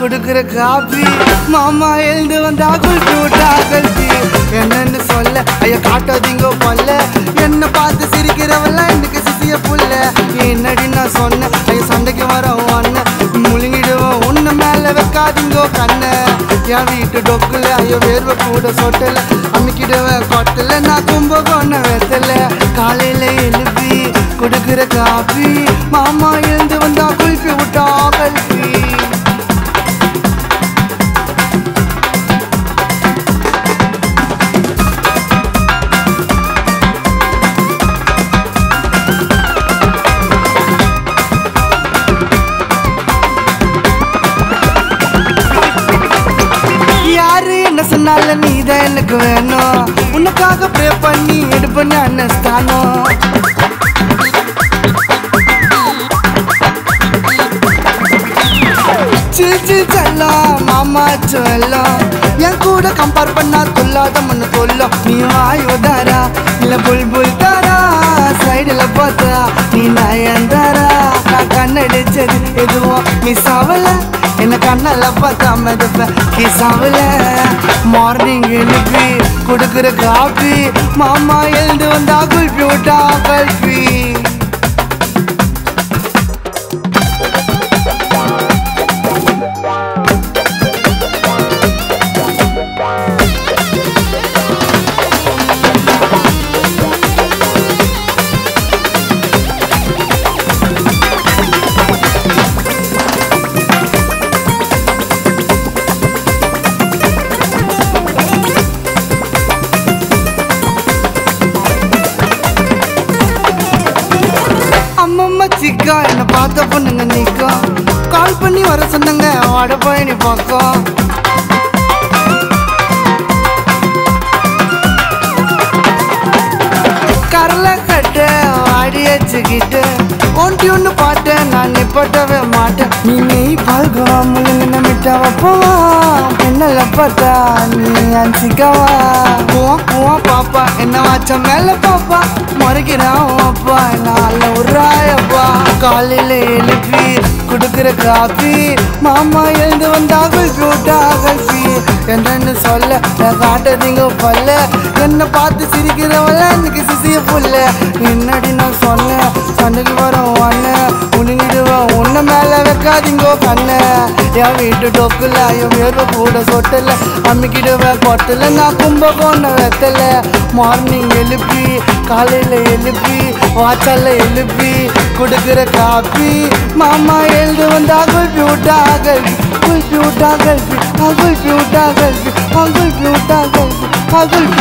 குடுக்குற காபி மாமா எழுந்து வந்தா குல்பி விட்டா கல்பி என்னன்னு சொல்ல ஐயா காட்டாதீங்க பல்ல என்ன பார்த்து சிரிக்கிறவெல்லாம் எனக்கு சிசிய புல்ல என்னடி நான் சொன்னேன் ஐயா சண்டைக்கு வர அண்ணன் முழுங்கிடுவோம் உன்ன மேல வைக்காதீங்கோ கண்ண என் வீட்டு டொக்குல ஐயோ வேர்வை கூட சொட்டல அம்மிக்கிடுவேன் கொட்டல நான் கும்பகோண வெத்தல காலையில எழுப்பி கொடுக்குற காபி மாமா எழுந்து வந்தா குல்பி விட்டா கல்பி யாரு என்ன சொன்னாலும் நீதான் எனக்கு வேணும் உனக்காக ப்ரே பண்ணி எடுப்பேன்னு அண்ணஸ்தானம் சில் சில் செல்லம் மாமா செல்லம் என் கூட கம்பேர் பண்ணா துல்லாத மண்ணு கொல்லும் நீ வாய் உதாரா இல்ல புல் புல் தாரா சைடுல பார்த்தா நீ நயன் தாரா நான் கண்ணடிச்சது எதுவும் மிஸ் ஆகல என்ன கண்ணால பார்த்தா மெதுப்ப கிஸ் ஆகல மார்னிங் எழுப்பி கொடுக்குற காபி மாமா எழுந்து வந்தா குல்பி விட்டா கல்பி அம்மம்மா சிக்கா என்ன பார்த்த பொண்ணுங்க நிக்கும் கால் பண்ணி வர சொன்னாங்க வாட போய் நீ பக்கம் கரல கட்ட வாடி வச்சுக்கிட்டு ஒன்டி ஒன்று பாட்டேன் நான் நிப்பட்டவே மாட்டேன் நீ நெய் பால்கவா முழுங்க மிட்டாவா போவா என்னல பார்த்தா நீ அன்சிக்கவா பூவா பூவா பாப்பா என்ன வாச்ச மேல பாப்பா மறுக்கிறான் அப்பா நால உராயப்பா காலையில எழுப்பி கொடுக்குற காப்பி மாமா எழுந்து வந்தா குல்பி விட்டா கல்பி என்னன்னு சொல்ல நான் காட்டதீங்க பல்ல என்ன பார்த்து சிரிக்கிறவள எனக்கு சிசிய புல்ல என்னடி நான் சொன்னேன் சண்டைக்கு வரோம் அண்ணன் உணுங்கிடுவேன் உன்ன மேல வைக்காதீங்கோ கண்ண என் வீட்டு டொக்குல என் வேர்வை கூட சொட்டல அம்மிக்கிடுவேன் கொட்டல நான் கும்பகோண வெத்தல மார்னிங் எழுப்பி காலையில எழுப்பி வாச்சல்ல எழுப்பி கொடுக்குற காப்பி மாமா எழுந்து வந்தா குல்பி விட்டா கல்பி குல்பி விட்டா கல்பி குல்பி விட்டா கல்பி குல்பி விட்டா கல்பி குல்பி